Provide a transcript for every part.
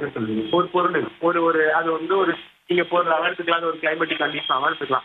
பேர் சொல்லுவீங்க ஒரு பொருள் ஒரு ஒரு அது வந்து ஒரு நீங்க பொருள் எடுத்துக்கலாம் அது ஒரு கிளைமேட்டிக் கண்டிஷன் எடுத்துக்கலாம்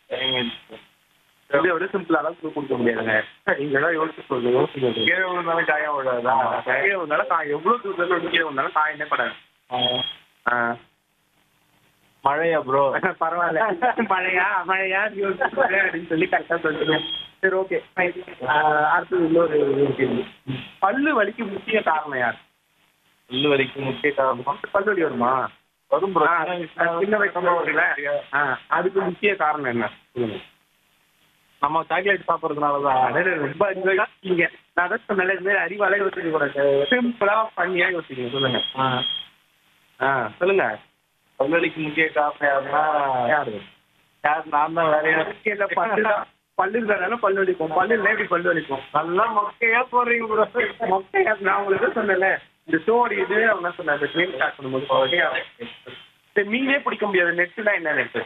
இதை விட சிம்பிள் அளவுக்கு கொடுக்க முடியாதுங்க நீங்க தான் யோசிச்சு சொல்லுங்க யோசிச்சு கீழே விழுந்தாலும் காயம் விடாதா கீழே வந்தாலும் காய் எவ்வளவு தூரத்துல இருந்து கீழே வந்தாலும் காய் என்ன படாது ஆ. மழையா ப்ரோ பரவாயில்ல மழையா மழையா யோசிச்சு சொல்லு அப்படின்னு சொல்லி கரெக்டா சொல்லிடுவோம் சரி ஓகே அடுத்தது இன்னொரு ஒரு கேள்வி பல்லு வலிக்கு முக்கிய காரணம் யார் புல்லு வரைக்கும் முக்கிய காரணம் பல்லு வலி வருமா வரும் ப்ரோ ஆ, சின்ன வயசுல வருதுல்ல ஆ, அதுக்கு முக்கிய காரணம் என்ன சொல்லுங்க நம்ம சாக்லேட் சாப்பிட்றதுனாலதான் அடடே, ரொம்ப enjoy இருக்கீங்க. நான் தான் சொன்னேன்ல, இது மாதிரி அறிவாலே யோசிக்க கூடாது. simple ஆ, funny ஆ யோசிக்கணும். சொல்லுங்க. ஆ, சொல்லுங்க. பல்வலிக்கு முக்கிய காரணம் யாருன்னா யாரு? யார் நான் தான் வேலையா இல்ல, பல்லு தான். பல்லு இருந்தாதானே பல்லு வலிக்கும். பல்லு இல்லைன்னா எப்படி பல்லு வலிக்கும்? நல்லா மொக்கையா போடுறீங்க ப்ரோ மொக்கையா, நான் உங்களுக்கு தான் சொன்னேன்ல, இந்த story இது அவங்க சொன்னேன், இந்த claim start பண்ணும்போது மொக்கையா. சரி, மீனே பிடிக்க முடியாது நெட்டுனா என்ன நெட்டு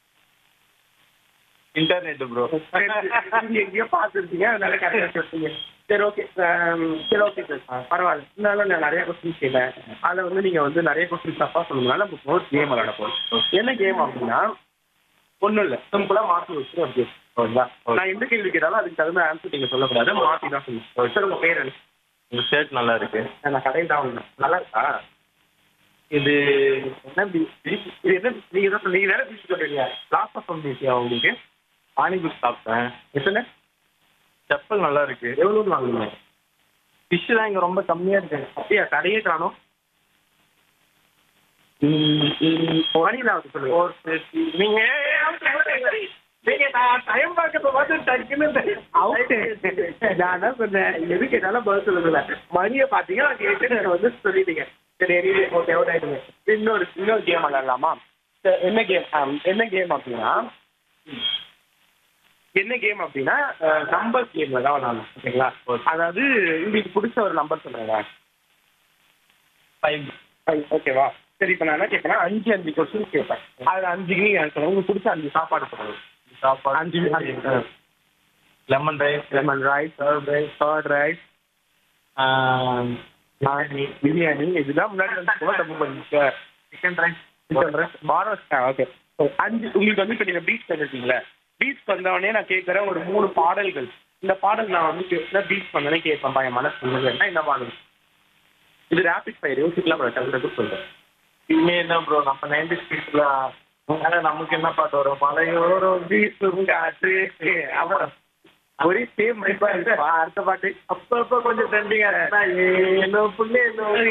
இன்டர்நெட் ப்ரோ நீங்க எங்கேயோ பார்த்துருக்கீங்க அதனால கரெக்டாக சொல்றீங்க சரி ஓகே சரி ஓகே சார் பரவாயில்ல இருந்தாலும் நான் நிறைய கொஸ்டின்ஸ் கேட்டேன் அதில் வந்து நீங்கள் வந்து நிறைய கொஸ்டின்ஸ் தப்பாக சொன்னதுனால நம்ம ஒரு கேம் விளையாட போகிறோம் என்ன கேம் அப்படின்னா ஒன்றும் இல்லை சிம்பிளாக மாற்றி வச்சு ஒரு கேம் ஓகேங்களா நான் எந்த கேள்வி கேட்டாலும் அதுக்கு தகுந்த ஆன்சர் நீங்கள் சொல்லக்கூடாது மாற்றி தான் சொல்லணும் சார் உங்கள் பேர் என்ன உங்க ஷர்ட் நல்லா இருக்கு நான் கடையில் தான் வாங்கினேன் நல்லா இருக்கா இது என்ன பீச் இது என்ன நீங்கள் தான் நீங்கள் வேற பீச் சொல்றீங்க லாஸ்ட் ஆஃப் பீச்சியா உங்களுக்கு பானிபூரி சாப்பிட்டேன் எத்தனை செப்பல் நல்லா இருக்கு எவ்வளோன்னு வாங்குவீங்க ஃபிஷ் தான் இங்க ரொம்ப கம்மியா இருக்கு அப்படியா கடையே காணும் வனிலா வந்து சொல்லுங்க நீங்க நீங்க நான் டைம் பார்க்கறது வந்து டக்குன்னு நான் தான் சொன்னேன் எது கேட்டாலும் பதில் சொல்லுங்க மணியை பார்த்தீங்க நான் கேட்டு நீங்க வந்து சொல்லிட்டீங்க சரி எரியுது ஓகே அவுட் ஆயிடுங்க இன்னொரு இன்னொரு கேம் விளையாடலாமா சரி, என்ன கேம் என்ன கேம் அப்படின்னா என்ன கேம் அப்படின்னா நம்பர் கேம்ல தான் விளையாடலாம் ஓகேங்களா அதாவது உங்களுக்கு பிடிச்ச ஒரு நம்பர் சொல்லுங்க ஃபைவ் ஃபைவ் ஓகேவா சரி இப்போ நான் என்ன கேட்குறேன் அஞ்சு அஞ்சு கொஸ்டின் கேட்பேன் அதில் அஞ்சுக்கு நீங்கள் எனக்கு சொல்லுங்க உங்களுக்கு பிடிச்ச அஞ்சு சாப்பாடு சொல்லுங்க சாப்பாடு அஞ்சு lemon rice lemon rice curd rice curd rice biryani இதுதான் முன்னாடி வந்து போல தப்பு பண்ணிக்க சிக்கன் ரைஸ் சிக்கன் ரைஸ் பாரோஸ் ஓகே அஞ்சு உங்களுக்கு வந்து இப்போ நீங்கள் பீச் பண்ணிருக்கீங்களா பீச் வந்தவொடனே நான் கேட்குறேன் ஒரு மூணு பாடல்கள் இந்த பாடல் நான் வந்து கேட்குறேன் பீச் வந்தோடனே கேட்பேன் பையன் மனசு சொன்னதுன்னா இந்த பாடல் இது ரேபிட் ஃபயர் யோசிக்கலாம் டக்கு சொல்கிறேன் இனிமே என்ன ப்ரோ நம்ம நைன்டி ஸ்பீட்ல நமக்கு என்ன பாட்டு வரும் மலையோரம் வீசும் காற்று அப்புறம் ஒரே சேம் மைப்பா இருக்கு அடுத்த பாட்டு அப்பப்ப கொஞ்சம் ட்ரெண்டிங்கா இருந்தா என்ன புள்ளே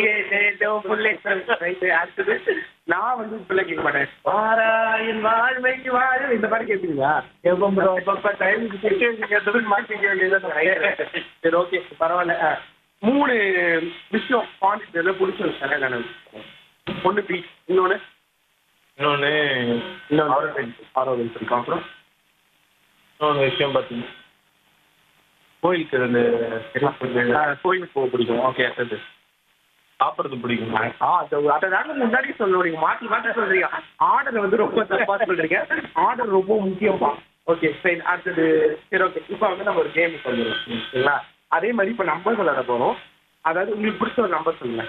அடுத்தது நான் வந்து இப்ப கேட்க மாட்டேன் வாராயின் வாழ்வைக்கு வாழ இந்த மாதிரி கேட்பீங்களா எப்போ ப்ரோ அப்பப்ப டைமுக்கு சுச்சுவேஷன் கேட்டதுக்கு மாட்டிக்க வேண்டியது சரி ஓகே பரவாயில்ல ஆ, மூணு விஷயம் பாண்டிச்சேரியில பிடிச்ச விஷயம் என்னன்னு ஒன்று பீச் இன்னொன்று இன்னொன்னு இன்னொன்று ஆரோவில் இருக்கோம் அப்புறம் இன்னொன்று விஷயம் பார்த்தீங்கன்னா கோயிலுக்கு இந்த ஆ, கோயிலுக்கு போக பிடிக்கும் ஓகே அது சாப்பிட்றது பிடிக்கும் ஆ, அது அதை தாங்க முன்னாடி சொல்லுவீங்க மாற்றி மாற்றி சொல்றீங்க ஆர்டர் வந்து ரொம்ப தப்பா சொல்றீங்க ஆர்டர் ரொம்ப முக்கியமா ஓகே சரி அடுத்தது சரி ஓகே இப்போ வந்து நம்ம ஒரு கேம் சொல்லுவோம் சரிங்களா அதே மாதிரி இப்போ நம்பர் விளையாட போறோம் அதாவது உங்களுக்கு பிடிச்ச ஒரு நம்பர் சொல்லுங்க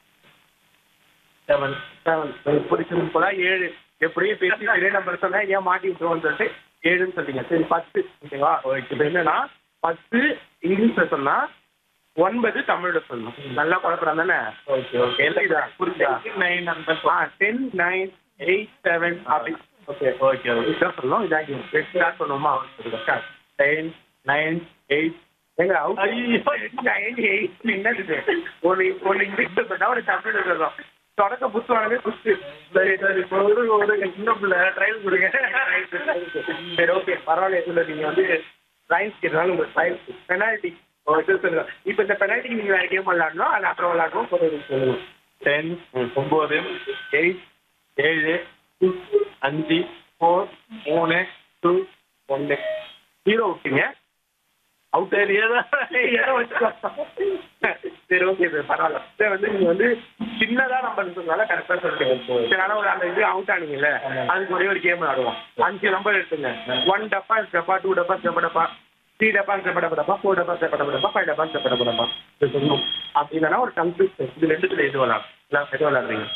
செவன் செவன் உங்களுக்கு பிடிச்ச போல ஏழு எப்படியும் பேசி ஒரே நம்பர் சொன்னா ஏன் மாட்டி விட்டுருவோம்னு சொல்லிட்டு ஏழுன்னு சொல்றீங்க சரி பத்து ஓகேவா இப்போ என்னன்னா பத்து இங்கிலீஷ்ல சொன்னா ஒன்பது தமிழ்ல சொல்லணும் நல்லா குழப்பம் தானே ஓகே ஓகே புரியுதா புரியுதா நைன் அந்த ஆ டென் நைன் எயிட் செவன் அப்படி ஓகே ஓகே ஓகே இதான் சொல்லணும் இதான் ஸ்டார்ட் பண்ணுவோமா டென் நைன் எயிட் எங்க அவுட் நைன் எயிட் என்னது ஒரு ஒரு இங்கிலீஷ் சொன்னா ஒரு தமிழ் சொல்லணும் தொடக்க புத்தகமே புஸ்து சரி சரி இப்போ ஒரு ஒரு சின்ன பிள்ளை ட்ரையல் கொடுங்க சரி ஓகே பரவாயில்ல இதுல நீங்க வந்து ரைன்ஸ் கேட்டாலும் உங்களுக்கு ரைன்ஸ் பெனால்ட்டி சொல்லுங்க இப்போ இந்த பெனால்ட்டிக்கு நீங்க வேற கேம் விளையாடணும் அது அப்புறம் விளையாடணும் சொல்லுங்க டென் ஒம்பது எயிட் ஏழு அஞ்சு ஃபோர் மூணு டூ ஒன்று ஹீரோ விட்டீங்க அவுட் ஏதோ சரி ஓகே சார் பரவாயில்ல சார் வந்து நீங்க வந்து சின்னதா நம்பர் சொன்னால கரெக்டா சொல்லிட்டீங்க சரி ஆனா ஒரு அந்த இது அவுட் ஆனீங்கல்ல அதுக்கு ஒரே ஒரு கேம் ஆடுவோம் அஞ்சு நம்பர் எடுத்துங்க ஒன் டப்பா டப்பா டூ டப்பா டப்பா டப்பா த்ரீ டப்பா டப்பா டப்பா டப்பா ஃபோர் டப்பா டப்பா டப்பா டப்பா ஃபைவ் டப்பா டப்பா டப்பா டப்பா இது சொல்லணும் அப்படி இல்லைன்னா ஒரு டங் இது ரெண்டுத்துல எது விளாடும் எது விளாடுறீங்க